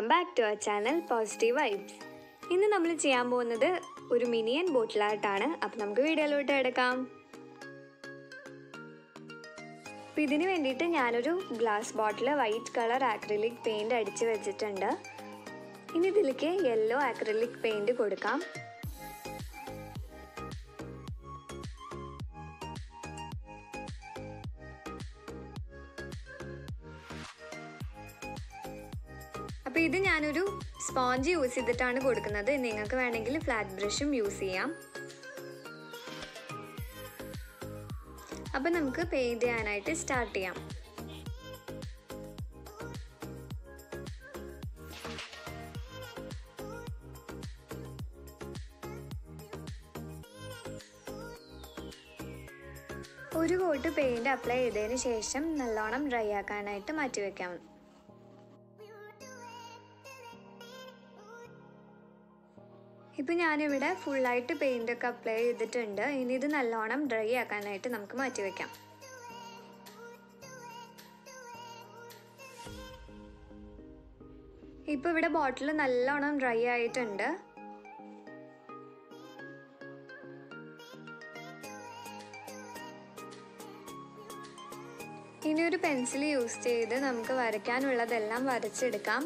welcome back to our channel positive vibes ഇന്ന് നമ്മൾ ചെയ്യാൻ പോകുന്നത് ഒരു മിനിയൻ ബോട്ടിൽ ആർട്ടാണ് അപ്പം നമുക്ക് വീഡിയോയിലോട്ട് എടുക്കാം അപ്പം ഇതിന് വേണ്ടിയിട്ട് ഞാനൊരു glass bottle white colour acrylic paint അടിച്ച് വെച്ചിട്ടുണ്ട് ഇനി ഇതിലേക്ക് യെല്ലോ ആക്രിലിക് പെയിൻറ് കൊടുക്കാം അപ്പോൾ ഇത് ഞാനൊരു സ്പോഞ്ച് യൂസ് ചെയ്തിട്ടാണ് കൊടുക്കുന്നത് നിങ്ങൾക്ക് വേണമെങ്കിൽ ഫ്ലാറ്റ് ബ്രഷും യൂസ് ചെയ്യാം അപ്പം നമുക്ക് പെയിൻറ് ചെയ്യാനായിട്ട് സ്റ്റാർട്ട് ചെയ്യാം ഒരു കോട്ട് പെയിൻറ് അപ്ലൈ ചെയ്തതിന് ശേഷം നല്ലോണം ഡ്രൈ ആക്കാനായിട്ട് മാറ്റി വെക്കാം ഇപ്പം ഞാനിവിടെ ഫുള്ളായിട്ട് പെയിൻ്റ് ഒക്കെ അപ്ലൈ ചെയ്തിട്ടുണ്ട് ഇനി ഇത് നല്ലോണം ഡ്രൈ ആക്കാനായിട്ട് നമുക്ക് മാറ്റി വെക്കാം ഇപ്പം ഇവിടെ ബോട്ടിൽ നല്ലോണം ഡ്രൈ ആയിട്ടുണ്ട് ഇനി ഒരു പെൻസിൽ യൂസ് ചെയ്ത് നമുക്ക് വരയ്ക്കാനുള്ളതെല്ലാം വരച്ചെടുക്കാം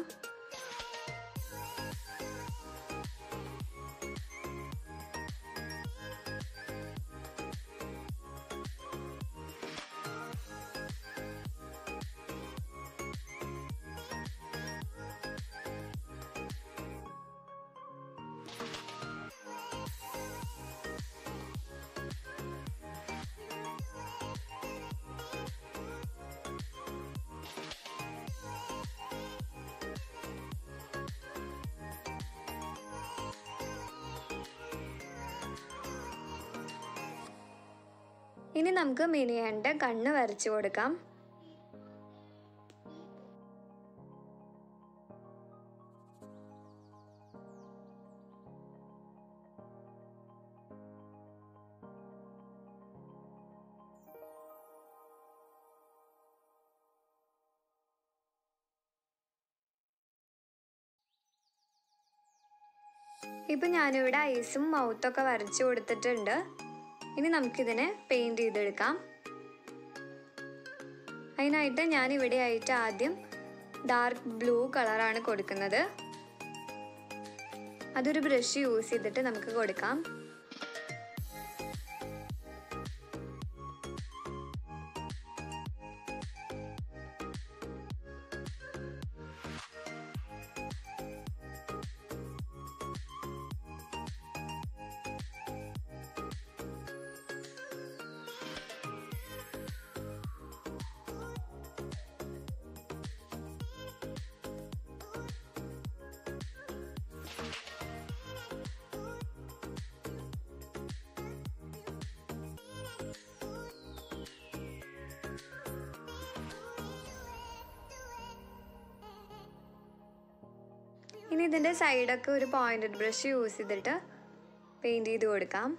ഇനി നമുക്ക് മിനിയൻ്റെ കണ്ണ് വരച്ചു കൊടുക്കാം ഇപ്പം ഞാനിവിടെ ഐസും മൗത്തൊക്കെ വരച്ചു കൊടുത്തിട്ടുണ്ട് ഇനി നമുക്കിതിനെ പെയിൻറ് ചെയ്തെടുക്കാം അതിനായിട്ട് ഞാൻ ഇവിടെ ആയിട്ട് ആദ്യം ഡാർക്ക് ബ്ലൂ കളറാണ് കൊടുക്കുന്നത് അതൊരു ബ്രഷ് യൂസ് ചെയ്തിട്ട് നമുക്ക് കൊടുക്കാം ഇനി ഇതിൻ്റെ സൈഡൊക്കെ ഒരു പോയിൻറ്റഡ് ബ്രഷ് യൂസ് ചെയ്തിട്ട് പെയിൻറ് ചെയ്ത് കൊടുക്കാം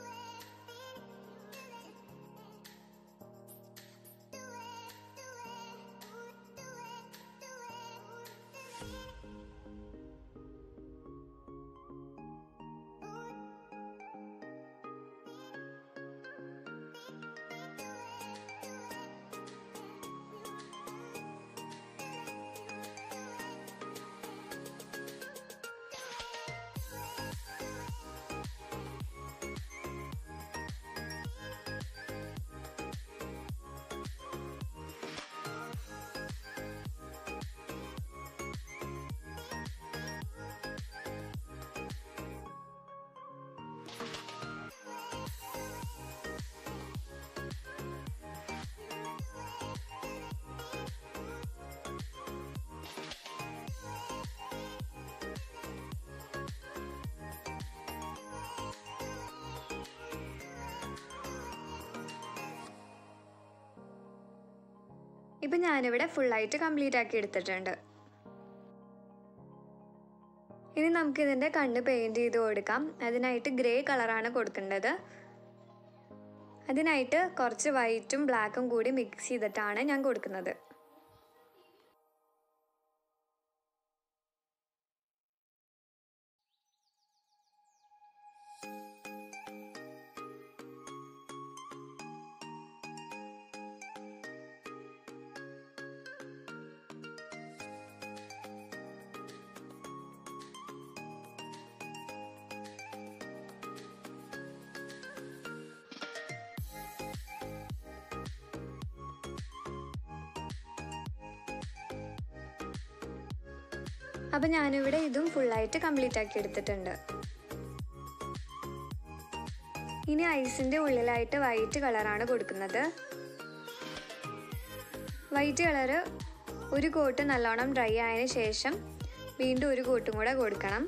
ഇപ്പം ഞാനിവിടെ ഫുള്ളായിട്ട് കംപ്ലീറ്റ് ആക്കി എടുത്തിട്ടുണ്ട് ഇനി നമുക്ക് ഇതിൻ്റെ കണ്ണ് പെയിൻറ് ചെയ്ത് കൊടുക്കാം അതിനായിട്ട് ഗ്രേ കളറാണ് കൊടുക്കേണ്ടത് അതിനായിട്ട് കുറച്ച് വൈറ്റും ബ്ലാക്കും കൂടി മിക്സ് ചെയ്തിട്ടാണ് ഞാൻ കൊടുക്കുന്നത് അപ്പം ഞാനിവിടെ ഇതും ഫുള്ളായിട്ട് കംപ്ലീറ്റ് ആക്കി എടുത്തിട്ടുണ്ട് ഇനി ഐസിൻ്റെ ഉള്ളിലായിട്ട് വൈറ്റ് കളറാണ് കൊടുക്കുന്നത് വൈറ്റ് കളറ് ഒരു കോട്ട് നല്ലോണം ഡ്രൈ ആയതിനു ശേഷം വീണ്ടും ഒരു കോട്ടും കൂടെ കൊടുക്കണം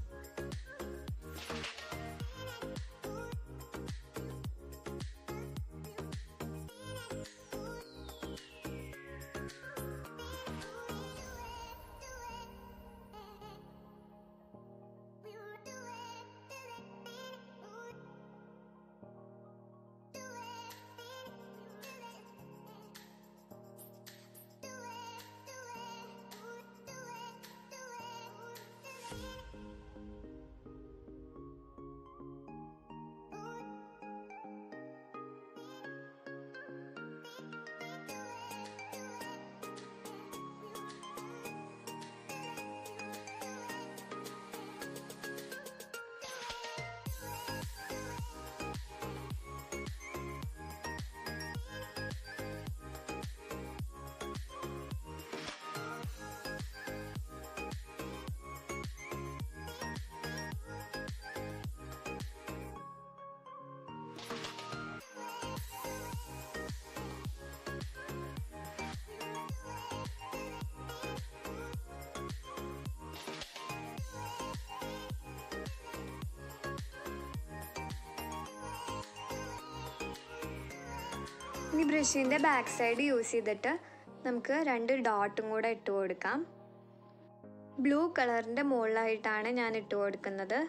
ഇനി ബ്രഷിൻ്റെ ബാക്ക് സൈഡ് യൂസ് ചെയ്തിട്ട് നമുക്ക് രണ്ട് ഡോട്ടും കൂടെ ഇട്ട് കൊടുക്കാം ബ്ലൂ കളറിൻ്റെ മുകളിലായിട്ടാണ് ഞാൻ ഇട്ട് കൊടുക്കുന്നത്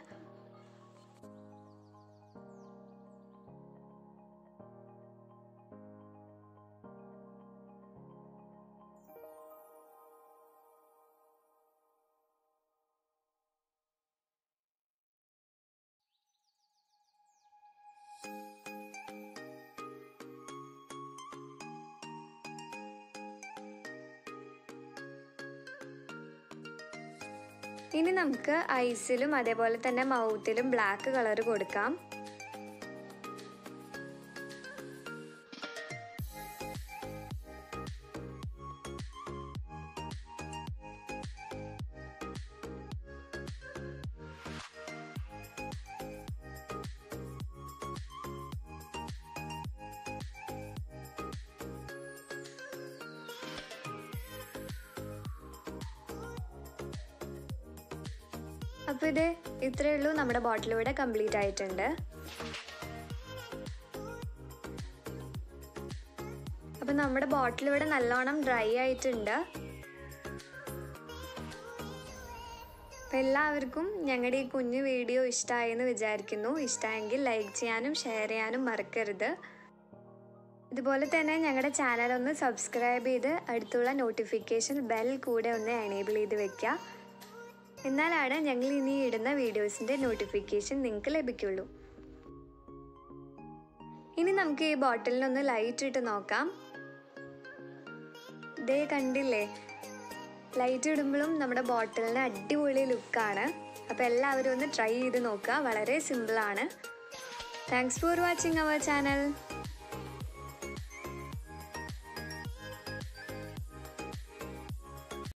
ഇനി നമുക്ക് ഐസിലും അതേപോലെ തന്നെ മൗത്തിലും ബ്ലാക്ക് കളർ കൊടുക്കാം അപ്പോൾ ഇത് ഇത്രയേ ഉള്ളൂ നമ്മുടെ ബോട്ടിൽ ഇവിടെ കംപ്ലീറ്റ് ആയിട്ടുണ്ട് അപ്പോൾ നമ്മുടെ ബോട്ടിൽ ഇവിടെ നല്ലോണം ഡ്രൈ ആയിട്ടുണ്ട് അപ്പം എല്ലാവർക്കും ഞങ്ങളുടെ ഈ കുഞ്ഞു വീഡിയോ ഇഷ്ടമായെന്ന് വിചാരിക്കുന്നു ഇഷ്ടമായെങ്കിൽ ലൈക്ക് ചെയ്യാനും ഷെയർ ചെയ്യാനും മറക്കരുത് ഇതുപോലെ തന്നെ ഞങ്ങളുടെ ചാനൽ ഒന്ന് സബ്സ്ക്രൈബ് ചെയ്ത് അടുത്തുള്ള നോട്ടിഫിക്കേഷൻ ബെൽ കൂടെ ഒന്ന് എനേബിൾ ചെയ്ത് വെക്കുക എന്നാലാണ് ഞങ്ങൾ ഇനി ഇടുന്ന വീഡിയോസിൻ്റെ നോട്ടിഫിക്കേഷൻ നിങ്ങൾക്ക് ലഭിക്കുള്ളൂ ഇനി നമുക്ക് ഈ ബോട്ടിലിനൊന്ന് ലൈറ്റ് ഇട്ട് നോക്കാം ദേ കണ്ടില്ലേ ലൈറ്റ് ഇടുമ്പോഴും നമ്മുടെ ബോട്ടിലിന് അടിപൊളി ലുക്കാണ് അപ്പോൾ എല്ലാവരും ഒന്ന് ട്രൈ ചെയ്ത് നോക്കുക വളരെ സിമ്പിളാണ് thanks for watching our channel